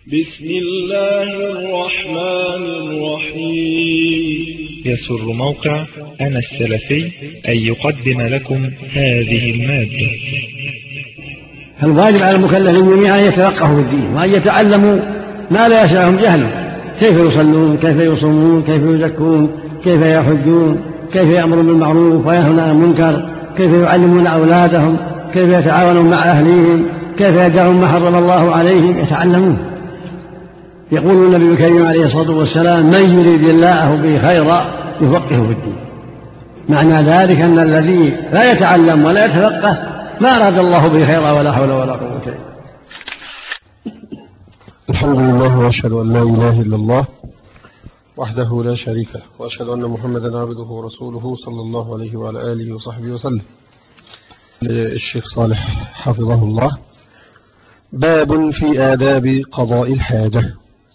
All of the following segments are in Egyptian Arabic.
بسم الله الرحمن الرحيم يسر موقع أنا السلفي أن يقدم لكم هذه المادة فالواجب على المكلفين جميعا أن يتفقهوا في الدين وأن يتعلموا ما لا يسعهم جهله كيف يصلون كيف يصومون كيف يزكون كيف يحجون كيف يأمرون بالمعروف وينهون عن المنكر كيف يعلمون أولادهم كيف يتعاونون مع أهليهم كيف يدعون ما حرم الله عليهم يتعلمون يقول النبي الكريم عليه الصلاة والسلام من يريد الله به خيرا يفقهه في الدين معنى ذلك أن الذي لا يتعلم ولا يتفقه ما أراد الله به خيرا ولا حول ولا قوة إلا الحمد لله وأشهد أن لا إله إلا الله وحده لا شريك له وأشهد أن محمدا عبده ورسوله صلى الله عليه وعلى آله وصحبه وسلم الشيخ صالح حفظه الله باب في آداب قضاء الحاجة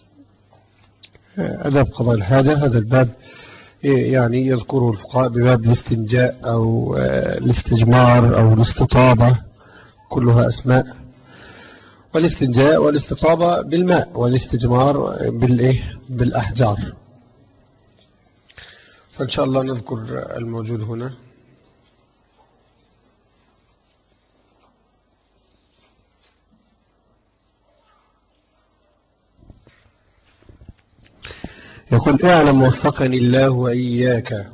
أداب قضاء الحاجة هذا الباب يعني يذكره الفقهاء بباب الاستنجاء أو الاستجمار أو الاستطابة كلها أسماء والاستنجاء والاستطابة بالماء والاستجمار بالإيه بالأحجار فإن شاء الله نذكر الموجود هنا يقول اعلم وفقني الله وإياك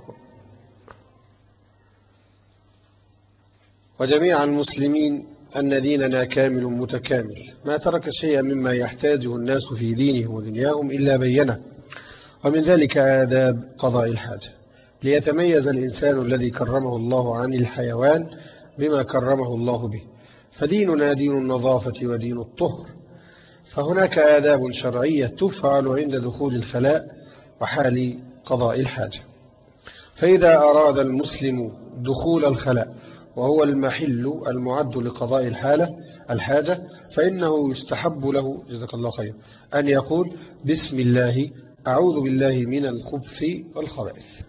وجميع المسلمين أن ديننا كامل متكامل ما ترك شيئا مما يحتاجه الناس في دينهم ودنياهم إلا بينه ومن ذلك آداب قضاء الحاجة ليتميز الإنسان الذي كرمه الله عن الحيوان بما كرمه الله به فديننا دين النظافة ودين الطهر فهناك آداب شرعية تفعل عند دخول الخلاء وحال قضاء الحاجة فإذا أراد المسلم دخول الخلاء وهو المحل المعد لقضاء الحالة الحاجة فإنه يستحب له جزاك الله خير أن يقول بسم الله أعوذ بالله من الخبث والخبائث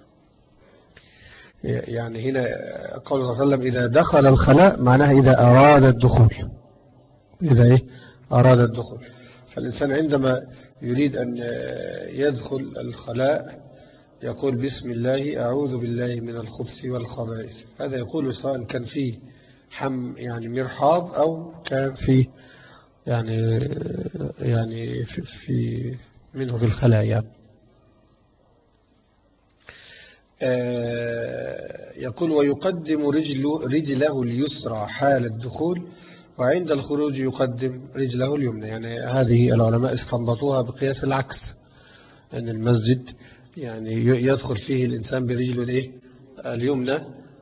يعني هنا قول صلى الله عليه وسلم إذا دخل الخلاء معناه إذا أراد الدخول إذا إيه أراد الدخول فالإنسان عندما يريد أن يدخل الخلاء يقول بسم الله أعوذ بالله من الخبث والخبائث هذا يقول سواء كان فيه حم يعني مرحاض أو كان فيه يعني يعني في, في منه في الخلاء يعني يقول ويقدم رجله, رجله اليسرى حال الدخول وعند الخروج يقدم رجله اليمنى يعني هذه العلماء استنبطوها بقياس العكس أن المسجد يعني يدخل فيه الإنسان برجله الايه اليمنى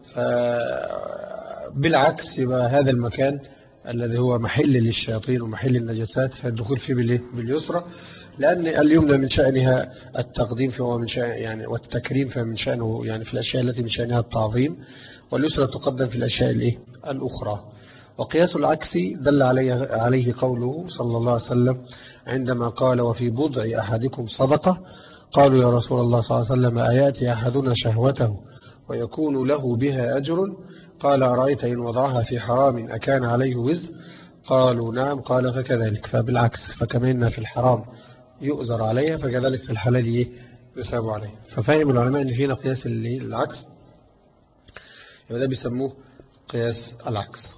فبالعكس يبقى هذا المكان الذي هو محل للشياطين ومحل النجاسات فالدخول فيه باليسرى لأن اليمنى من شأنها التقديم فهو من شأن يعني والتكريم فمن شأنه يعني في الأشياء التي من شأنها التعظيم واليسرى تقدم في الأشياء الايه الأخرى وقياس العكس دل عليه, عليه قوله صلى الله عليه وسلم عندما قال وفي بضع أحدكم صدقة قالوا يا رسول الله صلى الله عليه وسلم آياتي أحدنا شهوته ويكون له بها أجر قال أرأيت إن وضعها في حرام أكان عليه وزر قالوا نعم قال فكذلك فبالعكس فكما إن في الحرام يؤذر عليها فكذلك في الحلال يساب عليه ففهم العلماء أن فينا قياس العكس يبقى ده بيسموه قياس العكس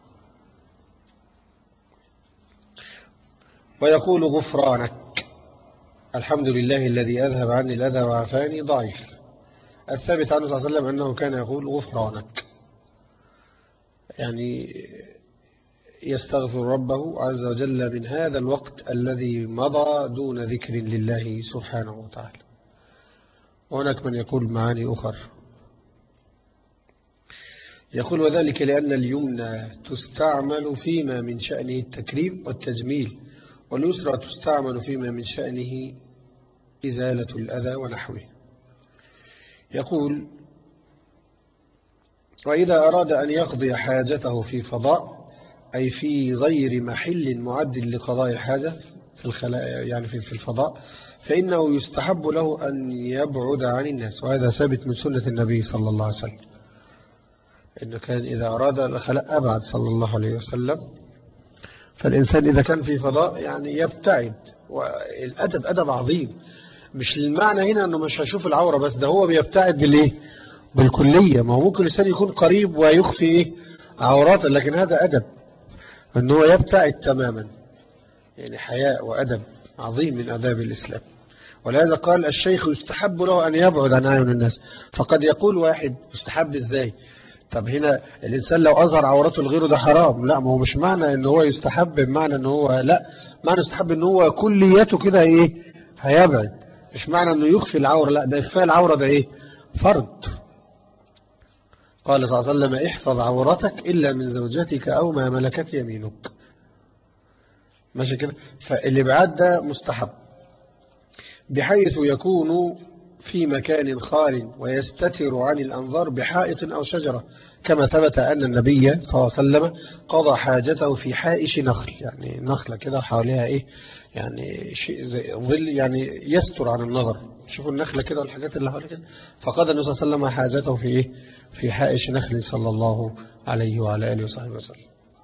ويقول غفرانك الحمد لله الذي أذهب عني الأذى وعافاني ضعيف الثابت عنه صلى الله عليه وسلم أنه كان يقول غفرانك يعني يستغفر ربه عز وجل من هذا الوقت الذي مضى دون ذكر لله سبحانه وتعالى وهناك من يقول معاني أخر يقول وذلك لأن اليمنى تستعمل فيما من شأنه التكريم والتجميل واليسرى تستعمل فيما من شأنه إزالة الأذى ونحوه يقول وإذا أراد أن يقضي حاجته في فضاء أي في غير محل معد لقضاء الحاجة في الخلاء يعني في الفضاء فإنه يستحب له أن يبعد عن الناس وهذا ثابت من سنة النبي صلى الله عليه وسلم إنه كان إذا أراد الخلاء أبعد صلى الله عليه وسلم فالإنسان إذا كان في فضاء يعني يبتعد والأدب أدب عظيم مش المعنى هنا أنه مش هيشوف العورة بس ده هو بيبتعد بالإيه بالكلية ما هو ممكن الإنسان يكون قريب ويخفي إيه عورات لكن هذا أدب أنه هو يبتعد تماما يعني حياء وأدب عظيم من أداب الإسلام ولهذا قال الشيخ يستحب له أن يبعد عن أعين الناس فقد يقول واحد يستحب إزاي طب هنا الإنسان لو أظهر عورته لغيره ده حرام لا ما هو مش معنى أنه هو يستحب بمعنى أنه هو لا معنى يستحب أنه هو كليته كده إيه هيبعد مش معنى أنه يخفي العورة لا ده إخفاء العورة ده إيه فرض قال صلى الله عليه وسلم احفظ عورتك إلا من زوجتك أو ما ملكت يمينك ماشي كده فالإبعاد ده مستحب بحيث يكون في مكان خال ويستتر عن الأنظار بحائط أو شجرة كما ثبت أن النبي صلى الله عليه وسلم قضى حاجته في حائش نخل يعني نخلة كده حواليها إيه يعني شيء زي ظل يعني يستر عن النظر شوفوا النخلة كده والحاجات اللي حواليها كده فقضى النبي صلى الله عليه وسلم حاجته في إيه في حائش نخل صلى الله عليه وعلى آله وصحبه وسلم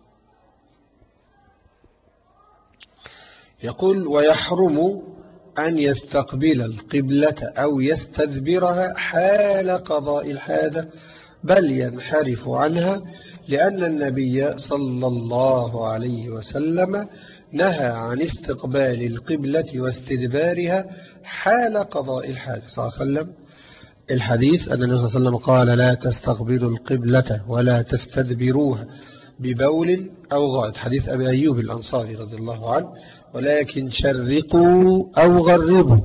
يقول ويحرم أن يستقبل القبلة أو يستدبرها حال قضاء الحاجة بل ينحرف عنها لأن النبي صلى الله عليه وسلم نهى عن استقبال القبلة واستدبارها حال قضاء الحاجة صلى الله عليه وسلم الحديث أن النبي صلى الله عليه وسلم قال لا تستقبلوا القبلة ولا تستدبروها ببول أو غائط حديث أبي أيوب الأنصاري رضي الله عنه ولكن شرقوا أو غربوا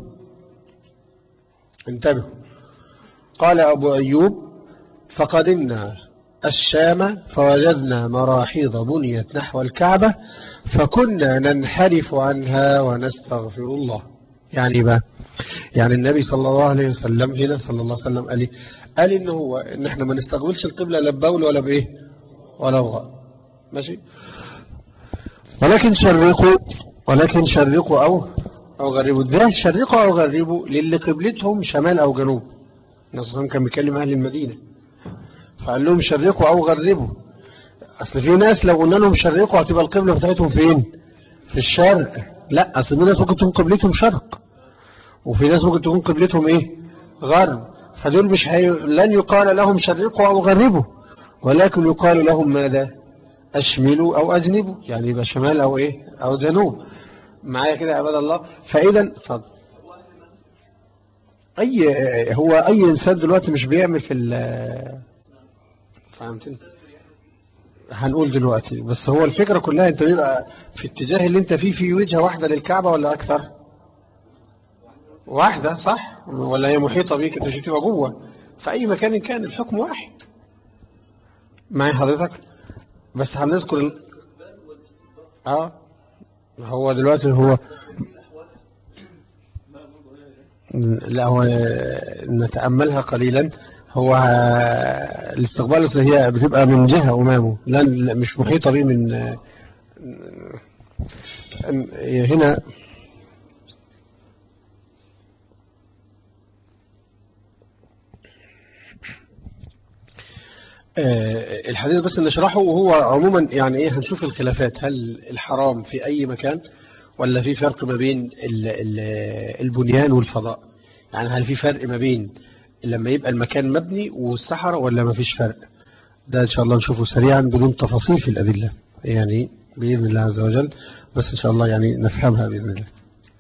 انتبهوا قال أبو أيوب فقدمنا الشام فوجدنا مراحيض بنيت نحو الكعبة فكنا ننحرف عنها ونستغفر الله يعني بقى يعني النبي صلى الله عليه وسلم هنا صلى الله عليه وسلم قال لي قال إن هو إن احنا ما نستقبلش القبلة لا ببول ولا بإيه ولا بغاء ماشي ولكن شرقوا ولكن شرقوا أو أو غربوا ده شرقوا أو غربوا للي قبلتهم شمال أو جنوب النبي صلى كان بيكلم أهل المدينة فقال لهم شرقوا أو غربوا أصل في ناس لو قلنا لهم شرقوا هتبقى القبلة بتاعتهم فين في الشرق لا أصل في ناس ممكن تكون قبلتهم شرق وفي ناس ممكن تكون قبلتهم إيه غرب فدول مش هي... لن يقال لهم شرقوا أو غربوا ولكن يقال لهم ماذا أشملوا أو أجنبوا يعني يبقى شمال أو إيه أو جنوب معايا كده يا عباد الله فإذا اتفضل أي هو أي إنسان دلوقتي مش بيعمل في ال فهمتني هنقول دلوقتي بس هو الفكرة كلها انت بيبقى في اتجاه اللي انت فيه في وجهة واحدة للكعبة ولا أكثر واحدة صح ولا هي محيطة بيك انت مش تبقى جوه في أي مكان كان الحكم واحد معي حضرتك بس هنذكر ال... اه هو دلوقتي هو لا هو نتأملها قليلا هو الاستقبال هي بتبقى من جهة أمامه لا مش محيطة به من هنا الحديث بس نشرحه وهو عموما يعني ايه هنشوف الخلافات هل الحرام في أي مكان ولا في فرق ما بين البنيان والفضاء يعني هل في فرق ما بين لما يبقى المكان مبني والصحراء ولا ما فيش فرق ده إن شاء الله نشوفه سريعا بدون تفاصيل في الأدلة يعني بإذن الله عز وجل بس إن شاء الله يعني نفهمها بإذن الله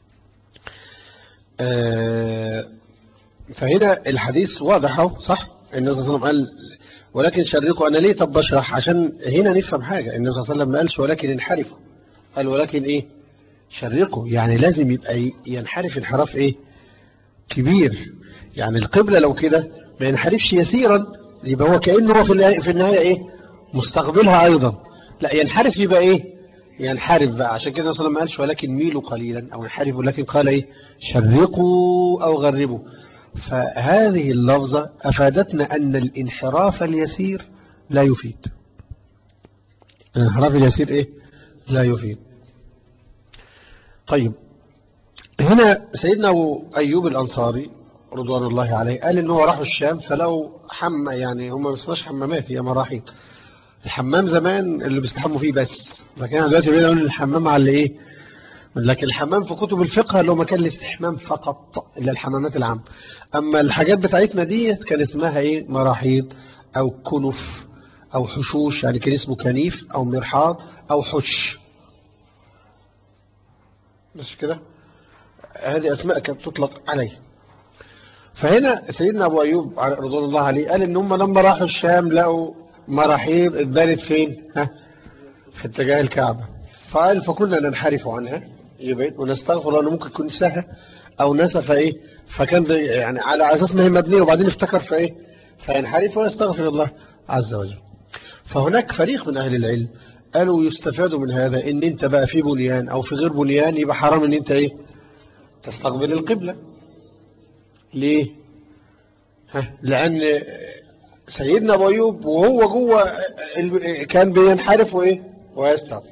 فهنا الحديث واضح صح النبي صلى الله عليه وسلم قال ولكن شرقوا أنا ليه طب بشرح عشان هنا نفهم حاجة النبي صلى الله عليه وسلم ما قالش ولكن انحرفوا قال ولكن إيه شرقوا يعني لازم يبقى ينحرف انحراف إيه كبير يعني القبلة لو كده ما ينحرفش يسيرا يبقى هو كأنه هو في في النهاية إيه مستقبلها أيضا لا ينحرف يبقى إيه ينحرف بقى عشان كده صلى الله ما قالش ولكن ميلوا قليلا أو انحرفوا ولكن قال إيه شرقوا أو غربوا فهذه اللفظة أفادتنا أن الانحراف اليسير لا يفيد الانحراف اليسير إيه لا يفيد طيب هنا سيدنا أبو أيوب الأنصاري رضوان الله عليه قال إن هو راحوا الشام فلو حم يعني هم ما اسمهاش حمامات هي مراحيض الحمام زمان اللي بيستحموا فيه بس لكن دلوقتي بقينا نقول الحمام على ايه لكن الحمام في كتب الفقه له مكان الاستحمام فقط إلا الحمامات العامة أما الحاجات بتاعتنا دي كان اسمها إيه مراحيض أو كنف أو حشوش يعني كان اسمه كنيف أو مرحاض أو حش مش كده هذه أسماء كانت تطلق عليه فهنا سيدنا أبو أيوب رضوان الله عليه قال إن هم لما راحوا الشام لقوا مراحيض اتبنت فين ها في اتجاه الكعبة فقال فكنا ننحرف عنها يبعد ونستغفر لأنه ممكن يكون سهى أو نسف إيه فكان يعني على أساس ما هي مبنية وبعدين افتكر في إيه فينحرف ويستغفر الله عز وجل فهناك فريق من أهل العلم قالوا يستفاد من هذا ان انت بقى في بنيان او في غير بنيان يبقى حرام ان انت ايه تستقبل القبلة ليه ها لان سيدنا ابو ايوب وهو جوه كان بينحرف وايه ويستغفر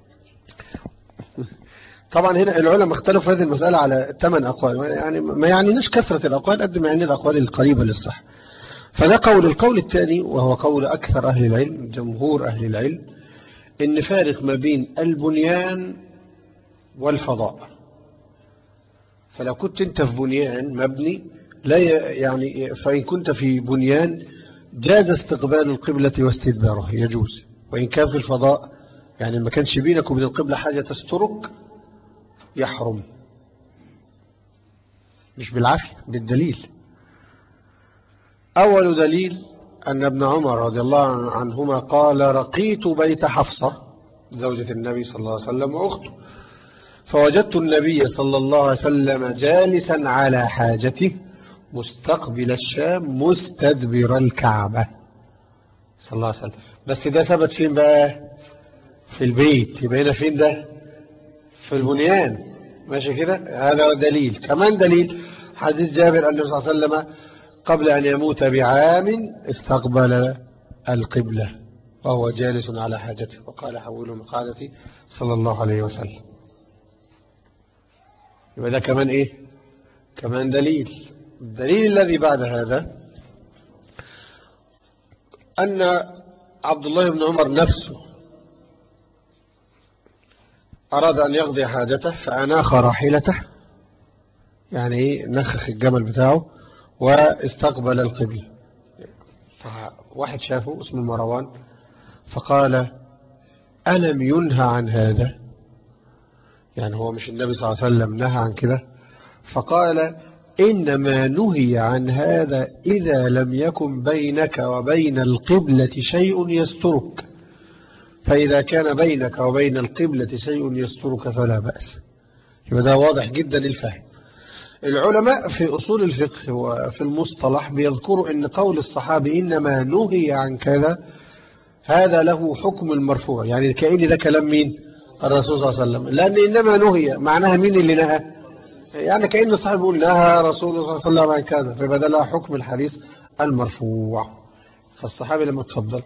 طبعا هنا العلماء اختلفوا في هذه المسألة على ثمان أقوال يعني ما يعنيناش كثرة الأقوال قد ما يعني الأقوال القريبة للصح فده قول القول الثاني وهو قول أكثر أهل العلم جمهور أهل العلم إن فارق ما بين البنيان والفضاء فلو كنت أنت في بنيان مبني لا يعني فإن كنت في بنيان جاز استقبال القبلة واستدباره يجوز وإن كان في الفضاء يعني ما كانش بينك وبين القبلة حاجة تسترك يحرم مش بالعافية بالدليل أول دليل أن ابن عمر رضي الله عنهما قال رقيت بيت حفصة زوجة النبي صلى الله عليه وسلم وأخته فوجدت النبي صلى الله عليه وسلم جالسا على حاجته مستقبل الشام مستدبر الكعبة صلى الله عليه وسلم بس ده ثبت فين بقى في البيت يبقى هنا فين ده في البنيان ماشي كده هذا هو دليل كمان دليل حديث جابر أن النبي صلى الله عليه وسلم قبل أن يموت بعام استقبل القبلة وهو جالس على حاجته وقال حولوا مقالتي صلى الله عليه وسلم يبقى ده كمان إيه كمان دليل الدليل الذي بعد هذا أن عبد الله بن عمر نفسه أراد أن يقضي حاجته فأناخ راحلته يعني نخخ الجمل بتاعه واستقبل القبل فواحد شافه اسمه مروان فقال ألم ينهى عن هذا يعني هو مش النبي صلى الله عليه وسلم نهى عن كده فقال إنما نهي عن هذا إذا لم يكن بينك وبين القبلة شيء يسترك فإذا كان بينك وبين القبلة شيء يسترك فلا بأس يبقى ده واضح جدا الفهم العلماء في أصول الفقه وفي المصطلح بيذكروا أن قول الصحابي إنما نهي عن كذا هذا له حكم المرفوع يعني كأن ده كلام مين الرسول صلى الله عليه وسلم لأن إنما نهي معناها مين اللي نهى يعني كأن الصحابي يقول نهى رسول الله صلى الله عليه وسلم عن كذا فيبقى ده له حكم الحديث المرفوع فالصحابي لما تفضل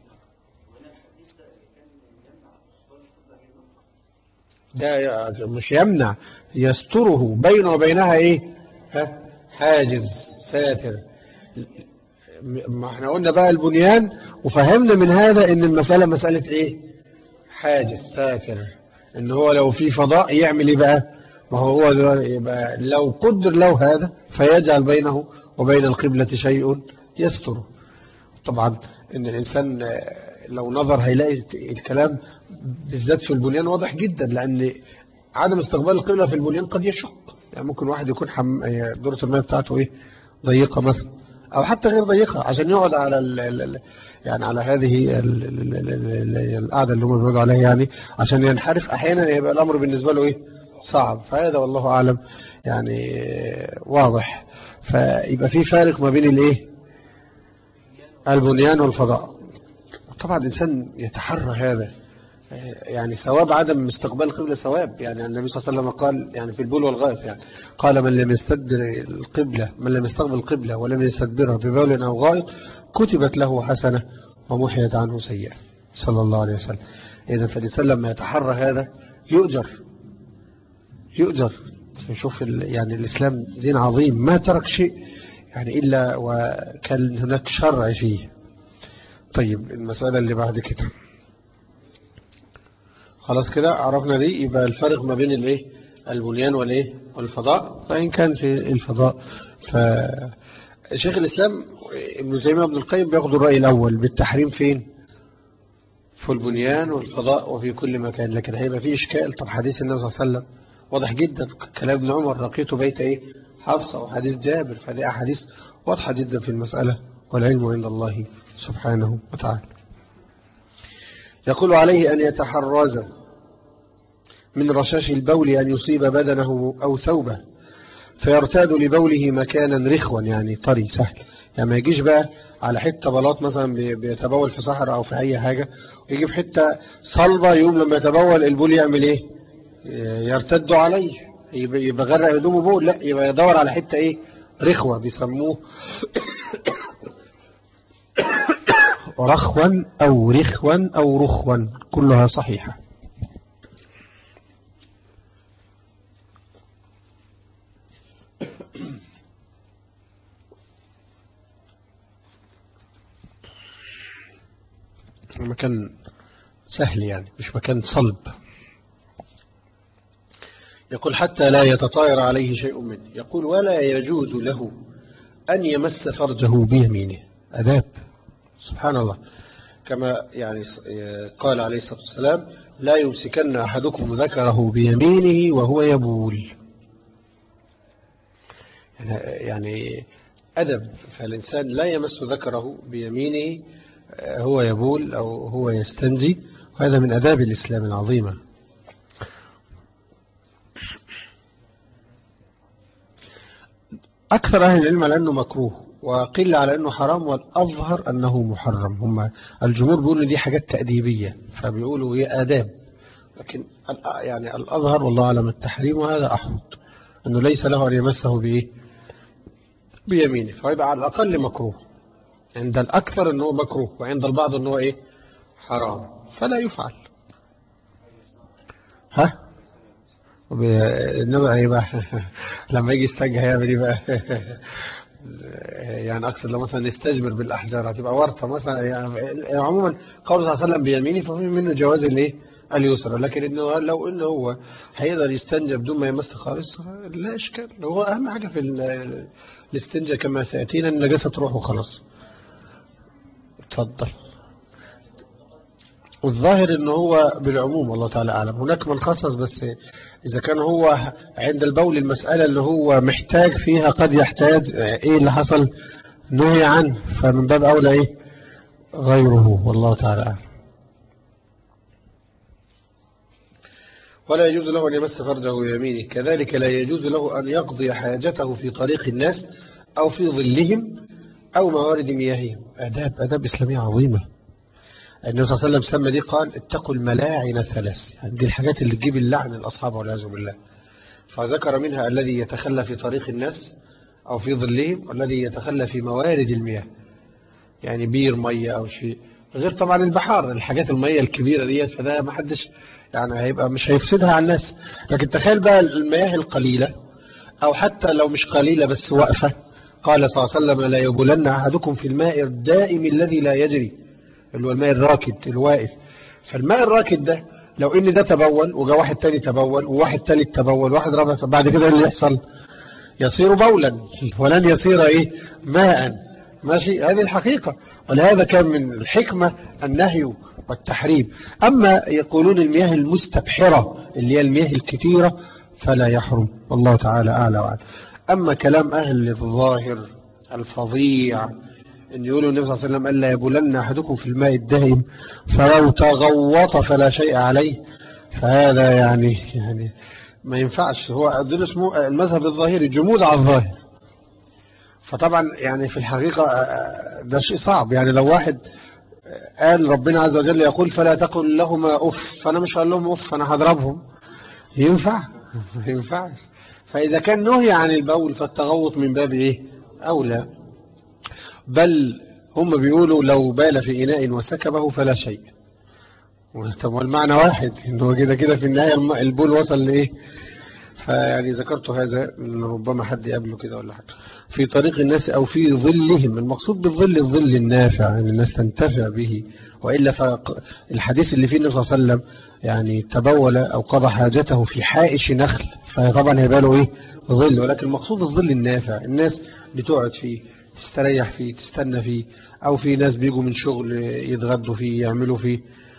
ده مش يمنع يستره بينه وبينها ايه ها حاجز ساتر ما احنا قلنا بقى البنيان وفهمنا من هذا ان المسألة مسألة ايه حاجز ساتر ان هو لو في فضاء يعمل ايه بقى ما هو يبقى لو قدر له هذا فيجعل بينه وبين القبلة شيء يستره طبعا ان الانسان لو نظر هيلاقي الكلام بالذات في البنيان واضح جدا لأن عدم استقبال القبلة في البنيان قد يشق يعني ممكن واحد يكون حم... دورة الماء بتاعته ايه ضيقة مثلا أو حتى غير ضيقة عشان يقعد على ال... ال... يعني على هذه ال... ال... القعدة اللي هم بيقعدوا عليها يعني عشان ينحرف أحيانا يبقى الأمر بالنسبة له ايه صعب فهذا والله أعلم يعني واضح فيبقى في فارق ما بين الايه البنيان والفضاء طبعا الإنسان يتحرى هذا يعني ثواب عدم استقبال القبلة ثواب يعني النبي صلى الله عليه وسلم قال يعني في البول والغائط يعني قال من لم يستدبر القبلة من لم يستقبل القبلة ولم يستدبرها ببول أو غائط كتبت له حسنة ومحيت عنه سيئة صلى الله عليه وسلم إذا فالإنسان لما يتحرى هذا يؤجر يؤجر شوف يعني الإسلام دين عظيم ما ترك شيء يعني إلا وكان هناك شرع فيه طيب المسألة اللي بعد كده خلاص كده عرفنا دي يبقى الفرق ما بين الايه البنيان والايه والفضاء فإن كان في الفضاء فشيخ الإسلام ابن تيمية ابن القيم بياخدوا الرأي الأول بالتحريم فين في البنيان والفضاء وفي كل مكان لكن هيبقى في إشكال طب حديث النبي صلى الله عليه وسلم واضح جدا كلام ابن عمر لقيته بيت ايه حفصة وحديث جابر فدي أحاديث واضحة جدا في المسألة والعلم عند الله سبحانه وتعالى يقول عليه أن يتحرز من رشاش البول أن يصيب بدنه أو ثوبه فيرتاد لبوله مكانا رخوا يعني طري سهل يعني ما يجيش بقى على حتة بلاط مثلا بيتبول في صحراء أو في أي حاجة ويجي في حتة صلبة يوم لما يتبول البول يعمل إيه يرتد عليه يبقى غرق هدومه بول لا يبقى يدور على حتة إيه رخوة بيسموه رخوا أو رخوا أو رخوا كلها صحيحة مكان سهل يعني مش مكان صلب يقول حتى لا يتطاير عليه شيء منه يقول ولا يجوز له أن يمس فرجه بيمينه أداب سبحان الله كما يعني قال عليه الصلاة والسلام لا يمسكن أحدكم ذكره بيمينه وهو يبول يعني أدب فالإنسان لا يمس ذكره بيمينه هو يبول أو هو يستنجي وهذا من أداب الإسلام العظيمة أكثر أهل العلم على أنه مكروه وقل على أنه حرام والأظهر أنه محرم هم الجمهور بيقولوا دي حاجات تأديبية فبيقولوا هي آداب لكن يعني الأظهر والله أعلم التحريم وهذا أحوط أنه ليس له أن يمسه بإيه بيمينه فيبقى على الأقل مكروه عند الأكثر أنه مكروه وعند البعض أنه إيه حرام فلا يفعل ها انما ايه بقى لما يجي يستنجى هيعمل ايه بقى يعني اقصد لو مثلا يستجمر بالاحجار هتبقى ورطه مثلا يعني عموما قول صلى الله عليه وسلم بيمينه ففي منه جواز الايه اليسرى لكن انه لو انه هو هيقدر يستنجى بدون ما يمس خالص لا اشكال هو اهم حاجه في الاستنجاء كما سياتينا ان النجاسه تروح وخلاص اتفضل والظاهر ان هو بالعموم والله تعالى اعلم هناك من خصص بس اذا كان هو عند البول المسألة اللي هو محتاج فيها قد يحتاج ايه اللي حصل نهي عنه فمن باب اولى ايه غيره والله تعالى اعلم ولا يجوز له أن يمس فرجه بيمينه كذلك لا يجوز له أن يقضي حاجته في طريق الناس أو في ظلهم أو موارد مياههم أداب أداب إسلامية عظيمة النبي صلى الله عليه وسلم سمى دي قال اتقوا الملاعن الثلاث يعني دي الحاجات اللي تجيب اللعن للأصحاب والعياذ بالله فذكر منها الذي يتخلى في طريق الناس أو في ظلهم والذي يتخلى في موارد المياه يعني بير مية أو شيء غير طبعا البحار الحاجات المية الكبيرة ديت فده ما حدش يعني هيبقى مش هيفسدها على الناس لكن تخيل بقى المياه القليلة أو حتى لو مش قليلة بس واقفة قال صلى الله عليه وسلم لا يبولن أحدكم في الماء الدائم الذي لا يجري اللي هو الماء الراكد الواقف فالماء الراكد ده لو ان ده تبول وجا واحد تاني تبول وواحد تالت تبول وواحد رابع بعد كده اللي يحصل يصير بولا ولن يصير ايه ماء ماشي هذه الحقيقة ولهذا كان من الحكمة النهي والتحريم أما يقولون المياه المستبحرة اللي هي المياه الكثيرة فلا يحرم والله تعالى أعلى وعلى أما كلام أهل الظاهر الفظيع أن يقولوا النبي صلى الله عليه وسلم ألا يبولن أحدكم في الماء الدائم فلو تغوط فلا شيء عليه فهذا يعني يعني ما ينفعش هو دول اسمه المذهب الظاهري جمود على الظاهر فطبعا يعني في الحقيقة ده شيء صعب يعني لو واحد قال ربنا عز وجل يقول فلا تقل لهما أف فأنا مش هقول لهم أف أنا هضربهم ينفع ما ينفعش فإذا كان نهي عن البول فالتغوط من باب إيه أولى بل هم بيقولوا لو بال في إناء وسكبه فلا شيء طب والمعنى واحد انه كده كده في النهاية البول وصل لإيه فيعني ذكرت هذا ربما حد يقابله كده ولا حاجة في طريق الناس أو في ظلهم المقصود بالظل الظل النافع يعني الناس تنتفع به وإلا فالحديث اللي فيه النبي صلى الله عليه وسلم يعني تبول أو قضى حاجته في حائش نخل فطبعا هيبقى له إيه ظل ولكن المقصود الظل النافع الناس بتقعد فيه تستريح فيه تستنى فيه أو في ناس بيجوا من شغل يتغدوا فيه يعملوا فيه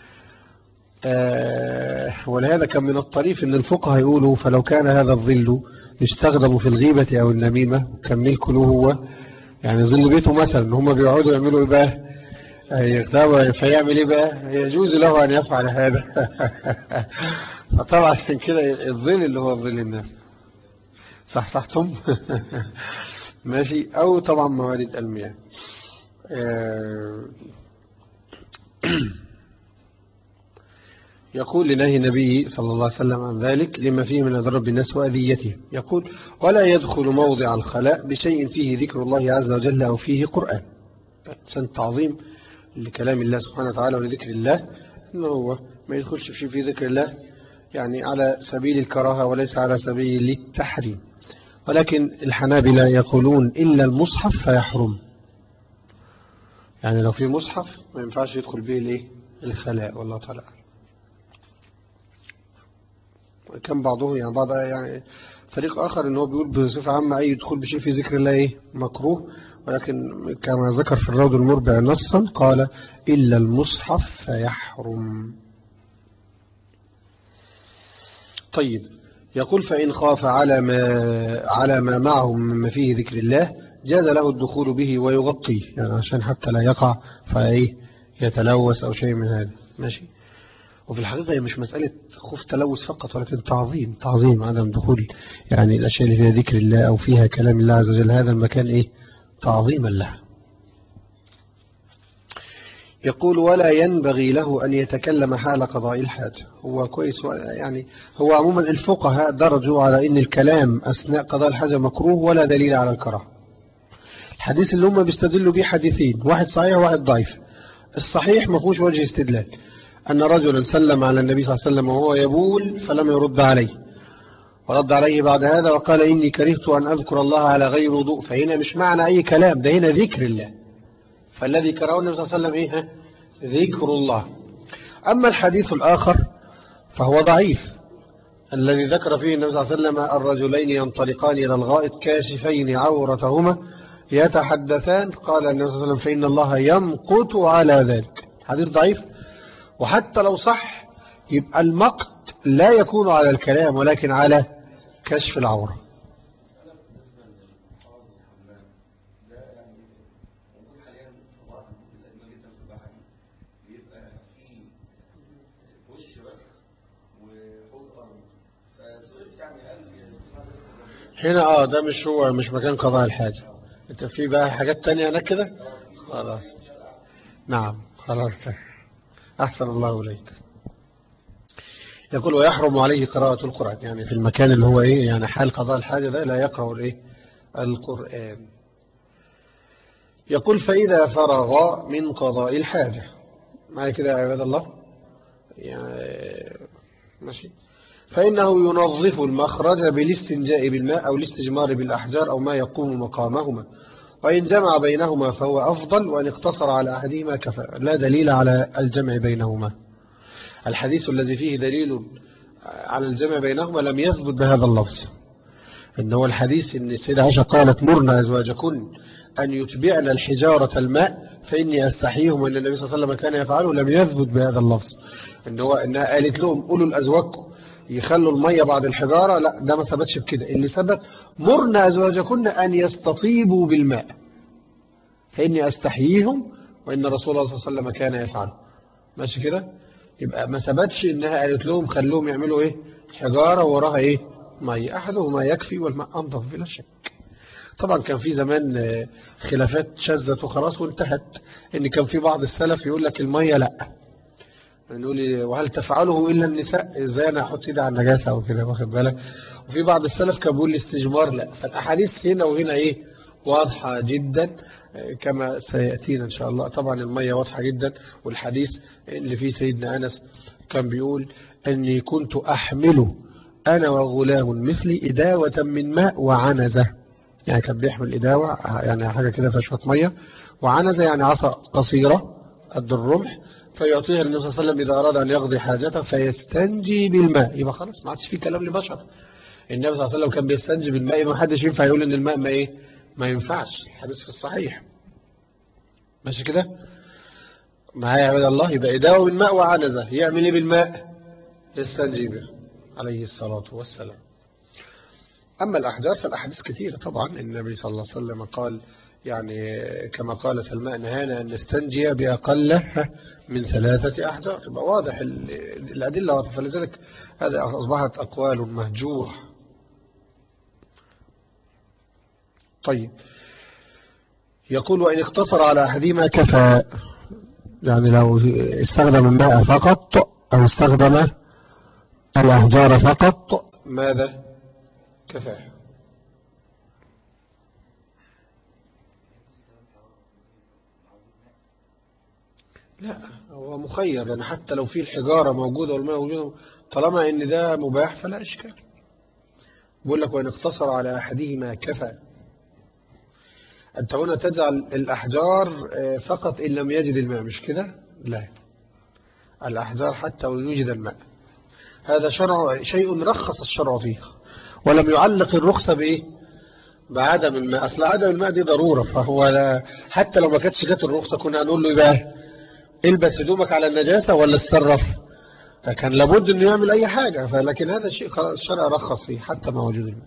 آه ولهذا كان من الطريف أن الفقهاء يقولوا فلو كان هذا الظل يستخدم في الغيبة أو النميمة كان ملكه له هو يعني ظل بيته مثلا هم بيقعدوا يعملوا إيه بقى يغتابوا فيعمل إيه بقى يجوز له أن يفعل هذا فطبعا عشان كده الظل اللي هو ظل الناس صح صحتم ماشي أو طبعا موارد المياه آه يقول لنهي النبي صلى الله عليه وسلم عن ذلك لما فيه من أضرب الناس وأذيته يقول ولا يدخل موضع الخلاء بشيء فيه ذكر الله عز وجل أو فيه قرآن سن تعظيم لكلام الله سبحانه وتعالى ولذكر الله إنه هو ما يدخلش في في ذكر الله يعني على سبيل الكراهة وليس على سبيل التحريم ولكن الحنابلة يقولون إلا المصحف فيحرم يعني لو في مصحف ما ينفعش يدخل به الايه الخلاء والله تعالى كان بعضهم يعني بعض يعني فريق آخر ان هو بيقول بصفة عامة أي دخول بشيء في ذكر الله إيه مكروه ولكن كما ذكر في الروض المربع نصا قال إلا المصحف فيحرم طيب يقول فإن خاف على ما على ما معه مما فيه ذكر الله جاز له الدخول به ويغطيه يعني عشان حتى لا يقع فإيه يتلوث أو شيء من هذا ماشي وفي الحقيقة هي مش مسألة خوف تلوث فقط ولكن تعظيم تعظيم عدم دخول يعني الأشياء اللي فيها ذكر الله أو فيها كلام الله عز وجل هذا المكان إيه تعظيما له يقول ولا ينبغي له أن يتكلم حال قضاء الحاجة هو كويس يعني هو عموما الفقهاء درجوا على أن الكلام أثناء قضاء الحاجة مكروه ولا دليل على الكراهه الحديث اللي هم بيستدلوا به حديثين واحد صحيح وواحد ضعيف الصحيح ما فيهوش وجه استدلال أن رجلا سلم على النبي صلى الله عليه وسلم وهو يبول فلم يرد عليه ورد عليه بعد هذا وقال إني كرهت أن أذكر الله على غير وضوء فهنا مش معنى أي كلام ده هنا ذكر الله فالذي كرهه النبي صلى الله عليه وسلم إيه ذكر الله أما الحديث الآخر فهو ضعيف الذي ذكر فيه النبي صلى الله عليه وسلم الرجلين ينطلقان إلى الغائط كاشفين عورتهما يتحدثان قال النبي صلى الله عليه وسلم فإن الله يمقت على ذلك حديث ضعيف وحتى لو صح يبقى المقت لا يكون على الكلام ولكن على كشف العورة هنا اه ده مش هو مش مكان قضاء الحاجة انت في بقى حاجات تانية هناك كده خلاص نعم خلاص أحسن الله إليك يقول ويحرم عليه قراءة القرآن يعني في المكان اللي هو إيه يعني حال قضاء الحاجة ده لا يقرأ الإيه القرآن يقول فإذا فرغ من قضاء الحاجة معي كده يا عباد الله يعني ماشي فإنه ينظف المخرج بالاستنجاء بالماء أو الاستجمار بالأحجار أو ما يقوم مقامهما وإن جمع بينهما فهو أفضل وإن اقتصر على أحدهما كفى لا دليل على الجمع بينهما الحديث الذي فيه دليل على الجمع بينهما لم يثبت بهذا اللفظ إنه الحديث إن السيدة عائشة قالت مرنا أزواجكن أن يتبعن الحجارة الماء فإني أستحيهم وإن النبي صلى الله عليه وسلم كان يفعله لم يثبت بهذا اللفظ إن هو إنها قالت لهم قولوا لأزواجكم يخلوا المية بعد الحجارة لا ده ما ثبتش بكده اللي ثبت مرنا أزواجكن أن يستطيبوا بالماء فإني أستحييهم وإن رسول الله صلى الله عليه وسلم كان يفعله ماشي كده يبقى ما ثبتش إنها قالت لهم خلوهم يعملوا إيه حجارة وراها إيه مية أحدهما يكفي والماء أنظف بلا شك طبعا كان في زمان خلافات شزت وخلاص وانتهت ان كان في بعض السلف يقول لك المية لا نقول لي وهل تفعله إلا النساء إزاي أنا أحط إيدي على النجاسة أو كده واخد بالك وفي بعض السلف كان بيقول الاستجمار لا فالأحاديث هنا وهنا إيه واضحة جدا كما سيأتينا إن شاء الله طبعا المية واضحة جدا والحديث اللي فيه سيدنا أنس كان بيقول أني كنت أحمله أنا وغلام مثلي إداوة من ماء وعنزة يعني كان بيحمل إداوة يعني حاجة كده فيها شوية مية وعنزة يعني عصا قصيرة قد الرمح فيعطيها النبي صلى الله عليه وسلم إذا أراد أن يقضي حاجته فيستنجي بالماء يبقى خلاص ما عادش فيه كلام لبشر النبي صلى الله عليه وسلم كان بيستنجي بالماء ما حدش ينفع يقول إن الماء ما إيه ما ينفعش الحديث في الصحيح ماشي كده معايا يا عباد الله يبقى إداوة بالماء وعنزة يعمل إيه بالماء يستنجي به عليه الصلاة والسلام أما الأحجار فالأحاديث كثيرة طبعا النبي صلى الله عليه وسلم قال يعني كما قال سلمان نهانا أن نستنجي بأقل من ثلاثة أحجار يبقى واضح الأدلة واضحة فلذلك هذه أصبحت أقوال مهجوح طيب يقول وإن اقتصر على أحدهما كفى يعني لو استخدم الماء فقط أو استخدم الأحجار فقط ماذا كفاه لا هو مخير يعني حتى لو في الحجارة موجودة والماء موجودة طالما ان ده مباح فلا اشكال بقول لك وان اقتصر على احدهما كفى انت هنا تجعل الاحجار فقط ان لم يجد الماء مش كده لا الاحجار حتى ويوجد الماء هذا شرع شيء رخص الشرع فيه ولم يعلق الرخصة بإيه بعدم الماء أصل عدم الماء دي ضرورة فهو لا حتى لو ما كانتش جت الرخصة كنا هنقول له يبقى البس هدومك على النجاسة ولا اتصرف كان لابد انه يعمل اي حاجة فلكن هذا الشيء الشرع رخص فيه حتى مع وجود الماء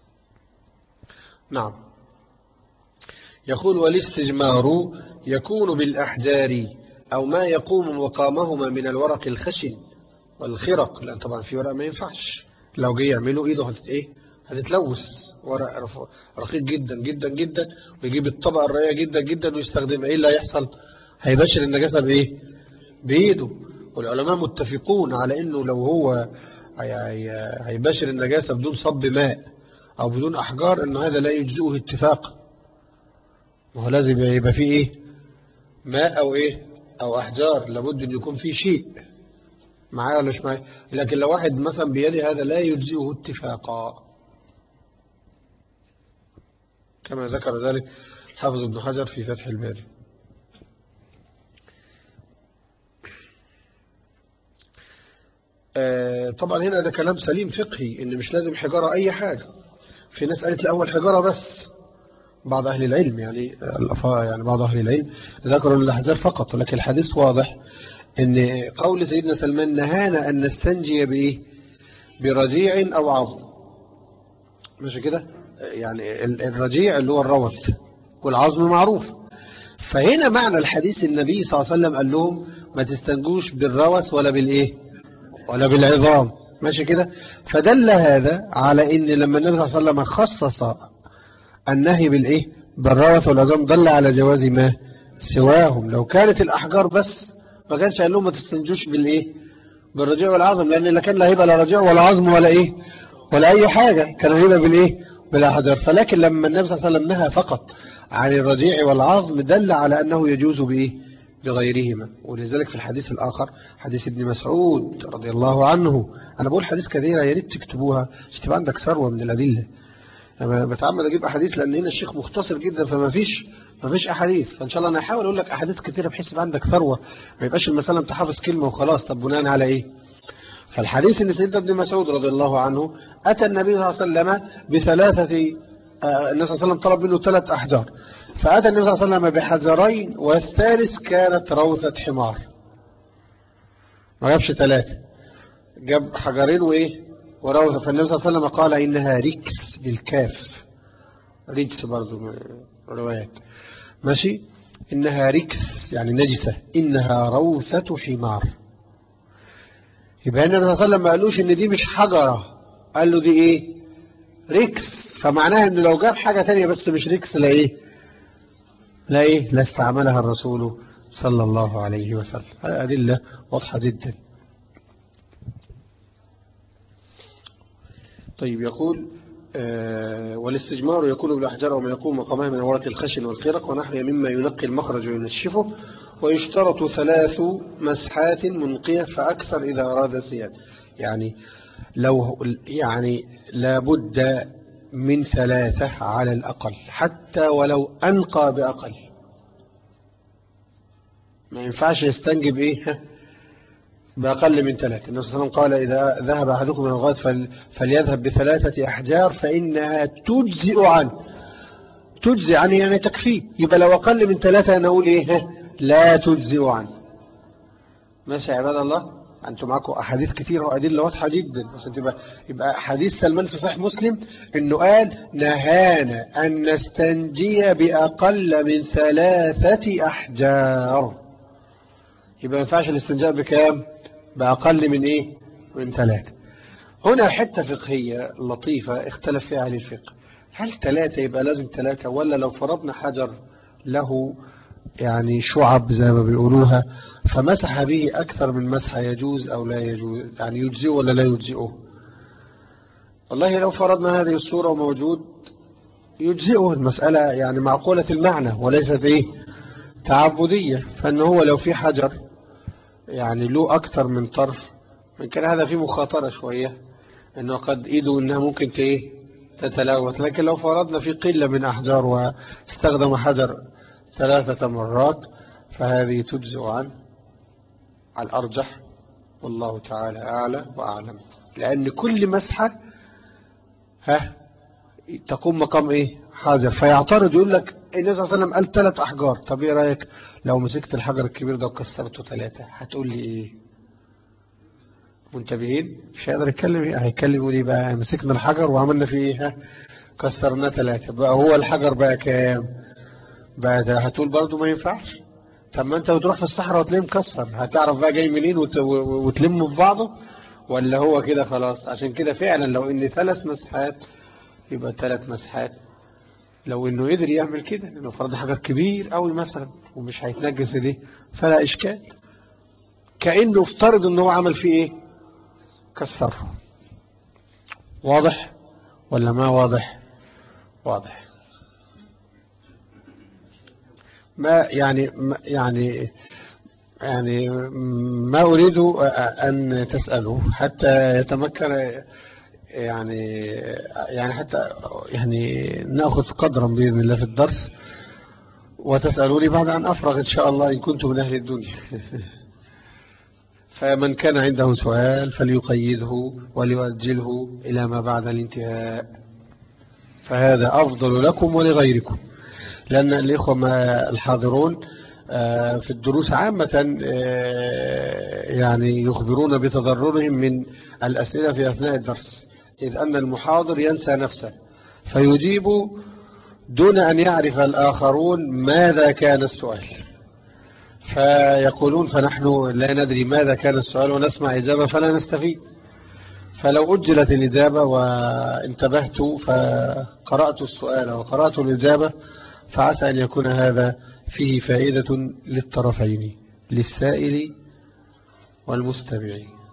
نعم يقول والاستجمار يكون بالأحجار أو ما يقوم مقامهما من الورق الخشن والخرق لأن طبعا في ورق ما ينفعش لو جه يعملوا ايده هتت ايه هتتلوث ورق رقيق جدا جدا جدا ويجيب الطبقه الرقيقه جدا جدا ويستخدمها ايه اللي هيحصل هيبشر النجاسه بايه بايده والعلماء متفقون على انه لو هو هيبشر النجاسه بدون صب ماء او بدون احجار ان هذا لا يجزئه اتفاقا ما هو لازم يبقى فيه ايه ماء او ايه او احجار لابد ان يكون فيه شيء معايا ولا مش معايا لكن لو واحد مثلا بيده هذا لا يجزئه اتفاقا كما ذكر ذلك حافظ ابن حجر في فتح الباري آه طبعا هنا ده كلام سليم فقهي ان مش لازم حجارة اي حاجة في ناس قالت الاول حجارة بس بعض اهل العلم يعني يعني بعض اهل العلم ذكروا الاحجار فقط ولكن الحديث واضح ان قول سيدنا سلمان نهانا ان نستنجي بايه برجيع او عظم مش كده يعني الرجيع اللي هو الروث والعظم معروف فهنا معنى الحديث النبي صلى الله عليه وسلم قال لهم ما تستنجوش بالروث ولا بالايه ولا بالعظام ماشي كده فدل هذا على ان لما النبي صلى الله عليه وسلم خصص النهي بالايه بالروث والعظام دل على جواز ما سواهم لو كانت الاحجار بس ما كانش قال لهم ما تستنجوش بالايه بالرجاء والعظم لان لا كان لا هيبقى لا رجاء ولا عظم ولا ايه ولا اي حاجه كان هيبقى بالايه بالاحجار فلكن لما النبي صلى الله عليه وسلم نهى فقط عن الرجيع والعظم دل على انه يجوز بايه بغيرهما ولذلك في الحديث الاخر حديث ابن مسعود رضي الله عنه انا بقول حديث كثيره يا ريت تكتبوها عشان تبقى عندك ثروه من الادله انا بتعمد اجيب احاديث لان هنا الشيخ مختصر جدا فما فيش ما فيش احاديث فان شاء الله انا هحاول اقول لك احاديث كثيره بحيث يبقى عندك ثروه ما يبقاش المساله انت حافظ كلمه وخلاص طب بناء على ايه فالحديث ان سيدنا ابن مسعود رضي الله عنه اتى النبي صلى الله عليه وسلم بثلاثه آه النبي صلى الله عليه وسلم طلب منه ثلاث احجار فاتى النبي صلى الله عليه وسلم بحجرين والثالث كانت روثه حمار ما جابش ثلاثه جاب حجرين وايه وروثه فالنبي صلى الله عليه وسلم قال انها ركس بالكاف رجس برضه روايات ماشي إنها ركس يعني نجسة إنها روثة حمار يبقى النبي صلى الله عليه وسلم ما قالوش إن دي مش حجرة قال له دي إيه ركس فمعناها إنه لو جاب حاجة تانية بس مش ركس لا إيه لا إيه لا استعملها الرسول صلى الله عليه وسلم هذه أدلة واضحة جدا طيب يقول آه والاستجمار يكون بالأحجار وما يقوم مقامها من ورق الخشن والخرق ونحوها مما ينقي المخرج وينشفه ويشترط ثلاث مسحات منقية فأكثر إذا أراد الزيادة يعني لو يعني لابد من ثلاثة على الأقل حتى ولو أنقى بأقل ما ينفعش يستنجب إيه بأقل من ثلاثة النبي صلى الله عليه وسلم قال إذا ذهب أحدكم من الغد فل فليذهب بثلاثة أحجار فإنها تجزئ عنه تجزئ عنه يعني تكفيه يبقى لو أقل من ثلاثة نقول إيه لا تجزئ عنه ماشي يا عباد الله أنتم معكم أحاديث كثيرة وأدلة واضحة جدا عشان تبقى يبقى حديث سلمان في صحيح مسلم إنه قال نهانا أن نستنجي بأقل من ثلاثة أحجار يبقى ما ينفعش الاستنجاء بكام بأقل من إيه من ثلاثة هنا حتة فقهية لطيفة اختلف فيها أهل الفقه هل ثلاثة يبقى لازم ثلاثة ولا لو فرضنا حجر له يعني شعب زي ما بيقولوها فمسح به أكثر من مسحة يجوز أو لا يجوز يعني يجزئه ولا لا يجزئه والله لو فرضنا هذه الصورة موجود يجزئه المسألة يعني معقولة المعنى وليست إيه تعبدية فأنه هو لو في حجر يعني له أكثر من طرف من كان هذا فيه مخاطرة شوية أنه قد إيده أنها ممكن تيه تتلوث لكن لو فرضنا في قلة من أحجار واستخدم حجر ثلاثة مرات فهذه تجزئ عن الأرجح والله تعالى أعلى وأعلم لأن كل مسحة ها تقوم مقام إيه حاجر فيعترض يقول لك النبي صلى الله عليه وسلم قال ثلاث أحجار طب إيه رأيك لو مسكت الحجر الكبير ده وكسرته ثلاثة هتقول لي إيه منتبهين مش هيقدر يتكلم ايه هيتكلم ليه بقى مسكنا الحجر وعملنا فيه ايه ها كسرناه ثلاثة بقى هو الحجر بقى كام بقى هتقول برضه ما ينفعش طب ما انت بتروح في الصحراء وتلاقيه مكسر هتعرف بقى جاي منين وت... وتلمه في بعضه ولا هو كده خلاص عشان كده فعلا لو ان ثلاث مسحات يبقى ثلاث مسحات لو انه قدر يعمل كده لانه فرض حجر كبير قوي مثلا ومش هيتنجس دي فلا اشكال كانه افترض ان هو عمل فيه ايه كسره واضح ولا ما واضح واضح ما يعني يعني يعني ما أريد أن تسأله حتى يتمكن يعني يعني حتى يعني نأخذ قدرا بإذن الله في الدرس وتسألوني بعد أن أفرغ إن شاء الله إن كنت من أهل الدنيا فمن كان عنده سؤال فليقيده وليؤجله إلى ما بعد الانتهاء فهذا أفضل لكم ولغيركم لأن الإخوة الحاضرون في الدروس عامة يعني يخبرون بتضررهم من الأسئلة في أثناء الدرس إذ أن المحاضر ينسى نفسه فيجيب دون أن يعرف الآخرون ماذا كان السؤال فيقولون فنحن لا ندري ماذا كان السؤال ونسمع إجابة فلا نستفيد فلو أجلت الإجابة وانتبهت فقرأت السؤال وقرأت الإجابة فعسى أن يكون هذا فيه فائدة للطرفين للسائل والمستمع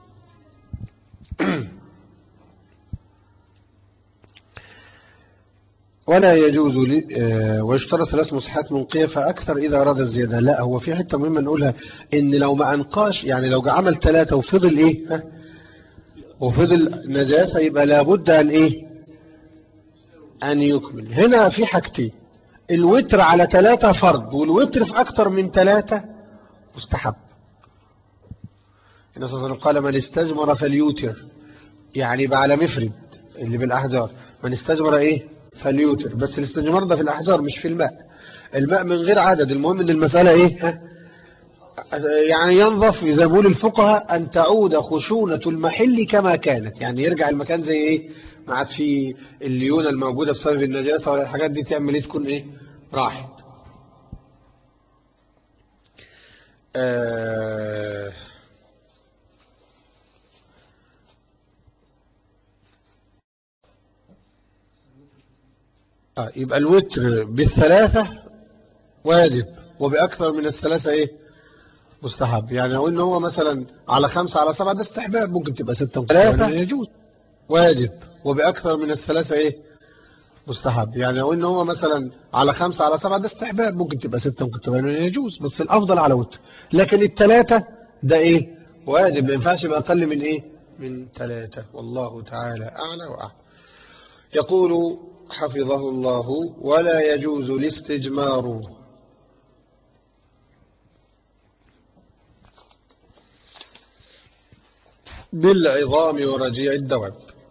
ولا يجوز ويشترط ثلاث مسحات منقية فأكثر إذا أراد الزيادة لا هو في حتة مهمة نقولها إن لو ما أنقاش يعني لو عمل ثلاثة وفضل إيه ها وفضل نجاسة يبقى لابد أن إيه أن يكمل هنا في حاجتين الوتر على ثلاثة فرض والوتر في أكثر من ثلاثة مستحب النبي صلى الله عليه وسلم قال من استجمر فليوتر يعني يبقى على مفرد اللي بالأحجار من استجمر إيه فليوتر بس الاستجمار ده في الأحجار مش في الماء الماء من غير عدد المهم ان المسألة ايه يعني ينظف زي ما بيقول الفقهاء أن تعود خشونة المحل كما كانت يعني يرجع المكان زي ايه ما عاد في الليونة الموجودة بسبب النجاسة ولا الحاجات دي تعمل ايه تكون ايه راحت آه آه يبقى الوتر بالثلاثة واجب وبأكثر من الثلاثة ايه مستحب يعني لو ان هو مثلا على خمسة على سبعة ده استحباب ممكن تبقى ستة ثلاثة يجوز واجب وبأكثر من الثلاثة ايه مستحب يعني لو ان هو مثلا على خمسة على سبعة ده استحباب ممكن تبقى ستة ممكن تبقى يجوز بس الافضل على وتر لكن الثلاثة ده ايه واجب ما ينفعش يبقى اقل من ايه من ثلاثة والله تعالى اعلى واعلى يقول حفظه الله ولا يجوز الاستجمار بالعظام ورجيع الدواب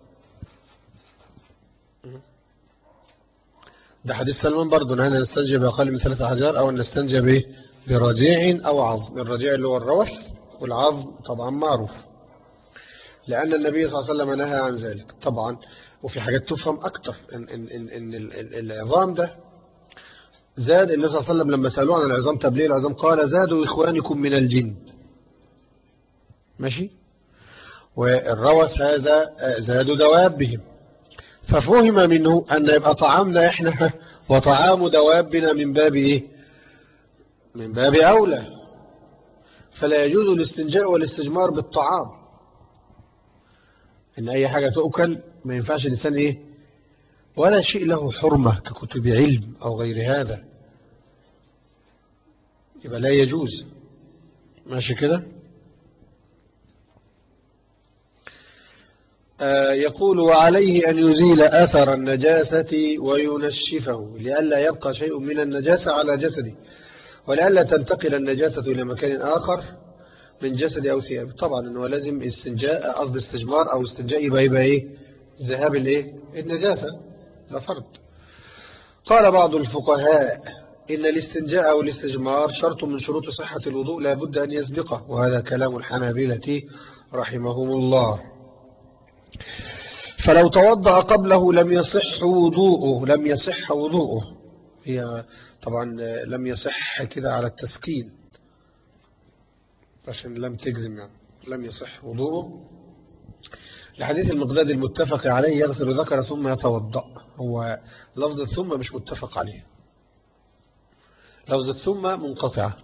ده حديث سلمان برضه نهينا نستنجي بأقل من ثلاثة أحجار أو نستنجي به برجيع أو عظم الرجيع اللي هو الروث والعظم طبعا معروف لأن النبي صلى الله عليه وسلم نهى عن ذلك طبعا وفي حاجات تفهم أكتر إن, إن, إن, إن العظام ده زاد النبي صلى الله عليه وسلم لما سألوه عن العظام تبليل العظام قال زادوا إخوانكم من الجن ماشي والروث هذا زاد دوابهم ففهم منه أن يبقى طعامنا إحنا وطعام دوابنا من باب إيه من باب أولى فلا يجوز الاستنجاء والاستجمار بالطعام إن أي حاجة تؤكل ما ينفعش الإنسان إيه ولا شيء له حرمة ككتب علم أو غير هذا يبقى لا يجوز ماشي كده يقول وعليه أن يزيل أثر النجاسة وينشفه لئلا يبقى شيء من النجاسة على جسده ولئلا تنتقل النجاسة إلى مكان آخر من جسد أو ثياب طبعا أنه لازم استنجاء قصد استجمار أو استنجاء يبقى يبقى إيه ذهاب الإيه النجاسة ده فرض قال بعض الفقهاء إن الاستنجاء أو الاستجمار شرط من شروط صحة الوضوء لا بد أن يسبقه وهذا كلام الحنابلة رحمهم الله فلو توضأ قبله لم يصح وضوءه لم يصح وضوءه هي طبعا لم يصح كده على التسكين عشان لم تجزم يعني لم يصح وضوءه لحديث المقداد المتفق عليه يغسل ذكر ثم يتوضأ هو لفظ ثم مش متفق عليه لفظ ثم منقطعة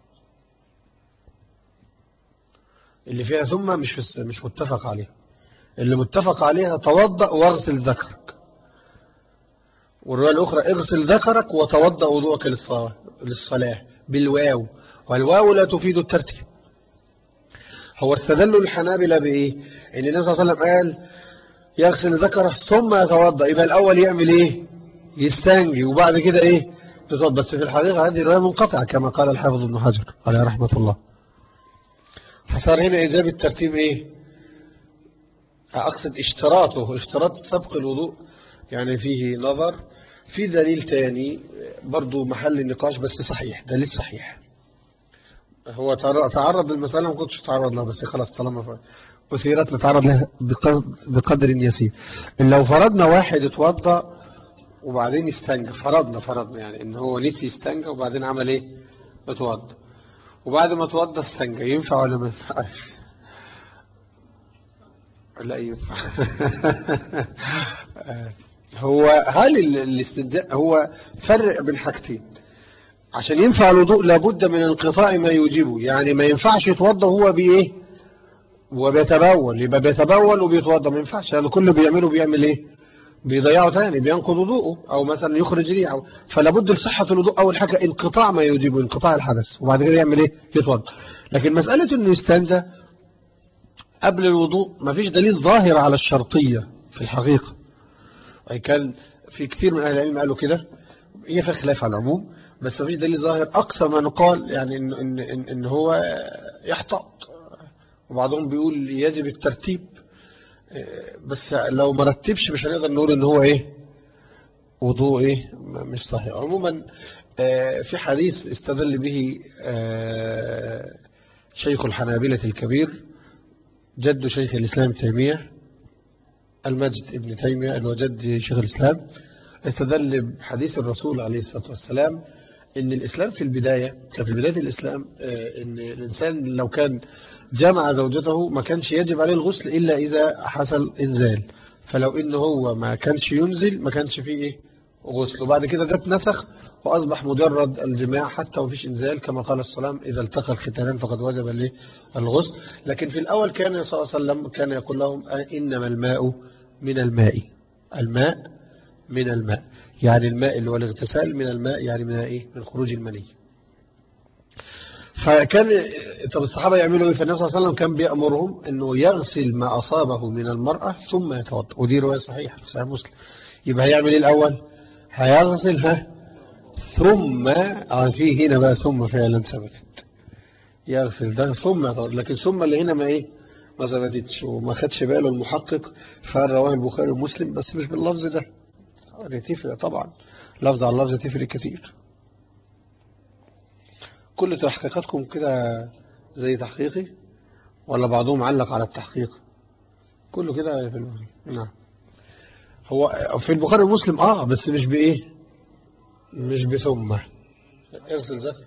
اللي فيها ثم مش مش متفق عليه اللي متفق عليها توضأ واغسل ذكرك والرواية الأخرى اغسل ذكرك وتوضأ وضوءك للصلاة للصلاة بالواو والواو لا تفيد الترتيب هو استدلوا الحنابلة بإيه إن النبي صلى الله عليه وسلم قال يغسل ذكره ثم يتوضأ يبقى الأول يعمل إيه يستنجي وبعد كده إيه يتوضأ بس في الحقيقة هذه الرواية منقطعة كما قال الحافظ ابن حجر عليه رحمة الله فصار هنا إجاب الترتيب إيه أقصد اشتراطه اشتراط سبق الوضوء يعني فيه نظر في دليل تاني برضو محل النقاش بس صحيح دليل صحيح هو تعرض للمسألة ما كنتش تعرض لها بس خلاص طالما أثيرت نتعرض لها بقدر يسير لو فرضنا واحد اتوضى وبعدين يستنجى فرضنا فرضنا يعني ان هو نسي يستنجى وبعدين عمل ايه اتوضى وبعد ما اتوضى استنجى ينفع ولا ما ينفعش لا ينفع هو هل الاستنجاء هو فرق بين حاجتين عشان ينفع الوضوء لابد من انقطاع ما يوجبه يعني ما ينفعش يتوضى هو بايه وبيتبول يبقى بيتبول وبيتوضى ما ينفعش يعني كله بيعمله بيعمل ايه بيضيعه تاني بينقض وضوءه او مثلا يخرج ريحه فلا بد لصحه الوضوء اول حاجه انقطاع ما يوجبه انقطاع الحدث وبعد كده يعمل ايه يتوضى لكن مساله انه يستنجى قبل الوضوء ما فيش دليل ظاهر على الشرطيه في الحقيقه أي كان في كثير من أهل العلم قالوا كده هي في خلاف على العموم بس ما فيش دليل ظاهر أقصى ما نقال يعني إن, إن, إن, إن هو يحتاط وبعضهم بيقول يجب الترتيب بس لو ما رتبش مش هنقدر نقول إن هو إيه وضوء إيه مش صحيح عموما في حديث استدل به شيخ الحنابلة الكبير جد شيخ الإسلام تيمية المجد ابن تيمية اللي هو جد شيخ الإسلام استدل بحديث الرسول عليه الصلاة والسلام ان الإسلام في البداية كان في بداية الإسلام ان الإنسان لو كان جمع زوجته ما كانش يجب عليه الغسل إلا إذا حصل إنزال فلو إن هو ما كانش ينزل ما كانش فيه إيه غسل وبعد كده ده اتنسخ وأصبح مجرد الجماع حتى وفيش إنزال كما قال السلام إذا التقى الختانان فقد وجب له الغسل لكن في الأول كان صلى الله عليه وسلم كان يقول لهم إنما الماء من الماء الماء من الماء يعني الماء اللي هو الاغتسال من الماء يعني من إيه من خروج المني فكان طب الصحابة يعملوا ايه فالنبي صلى الله عليه وسلم كان بيأمرهم انه يغسل ما أصابه من المرأة ثم يتوضا ودي رواية صحيحة في صحيح مسلم يبقى هيعمل ايه الأول هيغسل ها ثم اه في هنا بقى ثم فعلا ثبتت يغسل ده ثم يتوضا لكن ثم اللي هنا ما ايه ما ثبتتش وما خدش باله المحقق فقال رواه البخاري ومسلم بس مش باللفظ ده دي تفرق طبعا لفظ على لفظ تفرق كتير كل تحقيقاتكم كده زي تحقيقي ولا بعضهم علق على التحقيق كله كده في البخاري نعم هو في البخاري ومسلم اه بس مش بايه مش بثم اغسل ذكر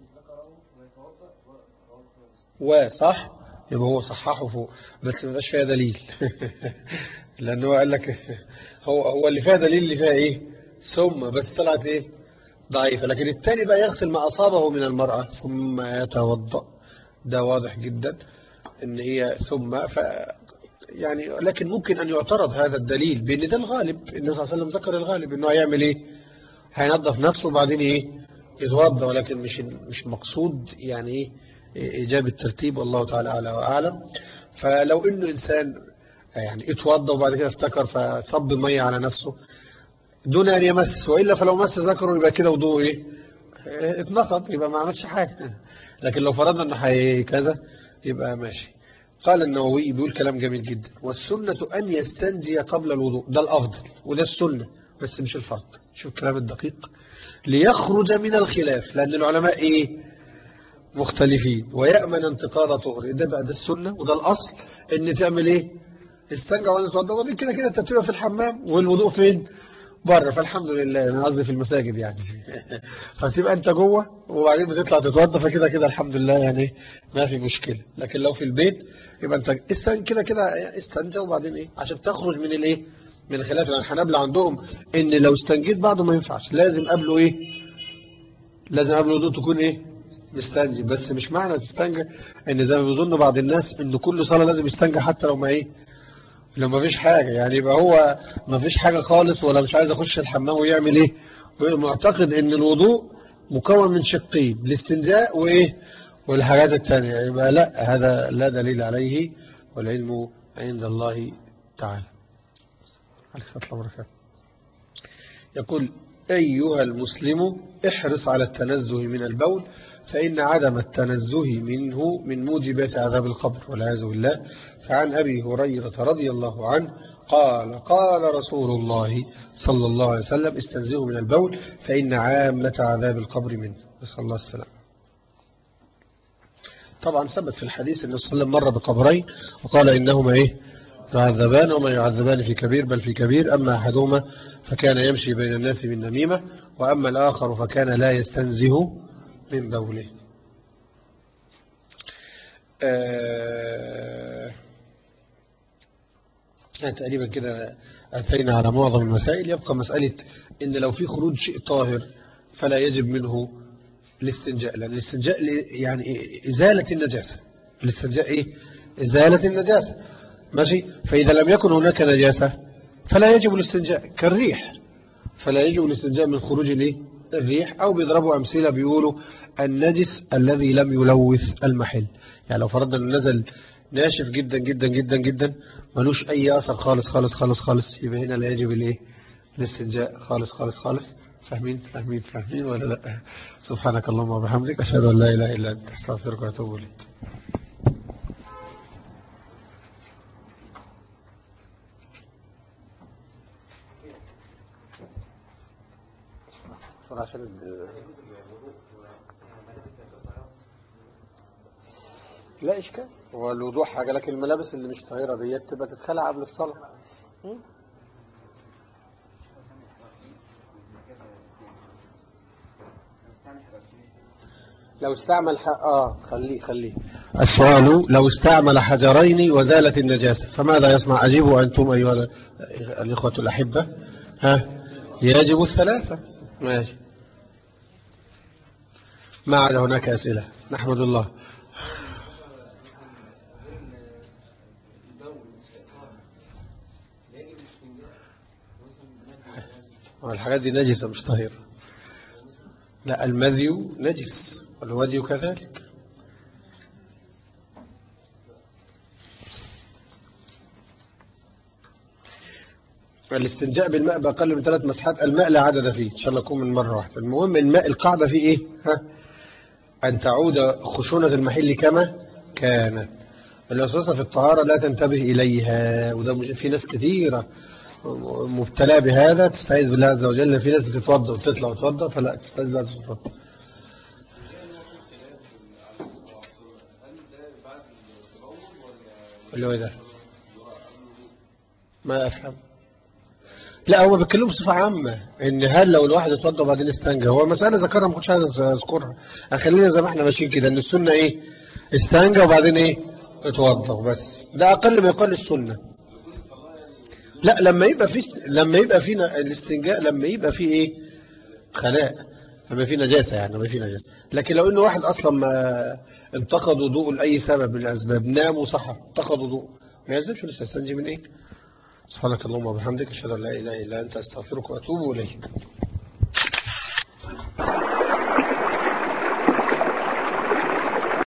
و صح يبقى هو صححه فوق بس ما بقاش فيها دليل لانه قال لك هو هو اللي فيها دليل اللي فيها ايه ثم بس طلعت ايه ضعيفة لكن الثاني بقى يغسل ما أصابه من المرأة ثم يتوضأ ده واضح جدا ان هي ثم ف يعني لكن ممكن أن يعترض هذا الدليل بأن ده الغالب النبي صلى الله عليه وسلم ذكر الغالب أنه هيعمل إيه هينظف نفسه وبعدين إيه يتوضأ ولكن مش مش مقصود يعني إيه إيجاب الترتيب والله تعالى أعلى وأعلم فلو إنه إنسان يعني اتوضأ وبعد كده افتكر فصب مية على نفسه دون أن يمس وإلا فلو مس ذكره يبقى كده وضوء إيه اتنقض يبقى ما عملش حاجة لكن لو فرضنا أنه حي كذا يبقى ماشي قال النووي بيقول كلام جميل جدا والسنة أن يستنجي قبل الوضوء ده الأفضل وده السنة بس مش الفرض شوف الكلام الدقيق ليخرج من الخلاف لأن العلماء إيه مختلفين ويأمن انتقاض طهر ده بقى ده السنة وده الأصل إن تعمل إيه استنجى وأنا تتوضا وبعدين كده كده التتوية في الحمام والوضوء فين بره فالحمد لله انا قصدي في المساجد يعني فتبقى انت جوه وبعدين بتطلع تتوضى فكده كده الحمد لله يعني ما في مشكله لكن لو في البيت يبقى انت استن كده كده استنجى وبعدين ايه عشان تخرج من الايه من الخلاف لان الحنابلة عندهم ان لو استنجيت بعده ما ينفعش لازم قبله ايه لازم قبل الوضوء تكون ايه مستنجي بس مش معنى تستنجى ان زي ما بيظن بعض الناس ان كل صلاه لازم يستنجى حتى لو ما ايه لو ما فيش حاجة يعني يبقى هو ما فيش حاجة خالص ولا مش عايز يخش الحمام ويعمل ايه معتقد ان الوضوء مكون من شقين الاستنجاء وايه والحاجات التانية يبقى لا هذا لا دليل عليه والعلم عند الله تعالى يقول أيها المسلم احرص على التنزه من البول فإن عدم التنزه منه من موجبات عذاب القبر والعياذ بالله فعن أبي هريرة رضي الله عنه قال قال رسول الله صلى الله عليه وسلم استنزهوا من البول فإن عامة عذاب القبر منه نسأل الله السلام طبعا ثبت في الحديث أن صلى الله عليه وسلم مر بقبرين وقال إنهما إيه يعذبان وما يعذبان في كبير بل في كبير أما أحدهما فكان يمشي بين الناس من نميمة وأما الآخر فكان لا يستنزه من بوله آه يعني تقريبا كده أتينا على معظم المسائل يبقى مسألة إن لو في خروج شيء طاهر فلا يجب منه الاستنجاء لأن الاستنجاء يعني إزالة النجاسة الاستنجاء إيه؟ إزالة النجاسة ماشي فإذا لم يكن هناك نجاسة فلا يجب الاستنجاء كالريح فلا يجب الاستنجاء من خروج الايه الريح أو بيضربوا أمثلة بيقولوا النجس الذي لم يلوث المحل يعني لو فرضنا أنه نزل ناشف جدا جدا جدا جدا ملوش أي أثر خالص خالص خالص خالص يبقى هنا لا يجب الايه الاستنجاء خالص خالص خالص فاهمين فاهمين فاهمين ولا لا سبحانك اللهم وبحمدك أشهد أن لا إله إلا أنت استغفرك وأتوب إليك عشان لا إشكال هو الوضوء حاجة لكن الملابس اللي مش طاهرة ديت تبقى تتخلع قبل الصلاة لو استعمل ح... آه خليه خليه السؤال لو استعمل حجرين وزالت النجاسة فماذا يصنع أجيبوا أنتم أيها الإخوة الأحبة ها يجب الثلاثة ماشي ما عاد هناك أسئلة نحمد الله الحاجات دي نجسة مش طاهرة لا المذي نجس والودي كذلك الاستنجاء بالماء بأقل من ثلاث مسحات الماء لا عدد فيه إن شاء الله يكون من مرة واحدة المهم الماء القاعدة فيه إيه ها أن تعود خشونة المحل كما كانت الوسوسة في الطهارة لا تنتبه إليها وده مش- في ناس كثيرة مبتلى بهذا تستعيذ بالله عز وجل في ناس بتتوضا وتطلع وتتوضا فلا تستعيذ بالله عز وجل اللي هو إيه ده ما أفهم لا هو بيتكلموا بصفة عامة إن هل لو الواحد اتوضى وبعدين استنجى هو مسألة ذكرها ما كنتش عايز أذكرها خلينا زي ما احنا ماشيين كده إن السنة إيه استنجى وبعدين إيه اتوضى بس ده أقل ما يقال السنة لا لما يبقى في لما يبقى فينا الاستنجاء لما يبقى في إيه خلاء لما في نجاسة يعني لما في نجاسة لكن لو إنه واحد أصلا ما انتقد وضوءه لأي سبب من الأسباب نام وصحى انتقد وضوءه ما يلزمش لسه يستنجي من إيه سبحانك اللهم وبحمدك أشهد أن لا إله إلا أنت أستغفرك وأتوب إليك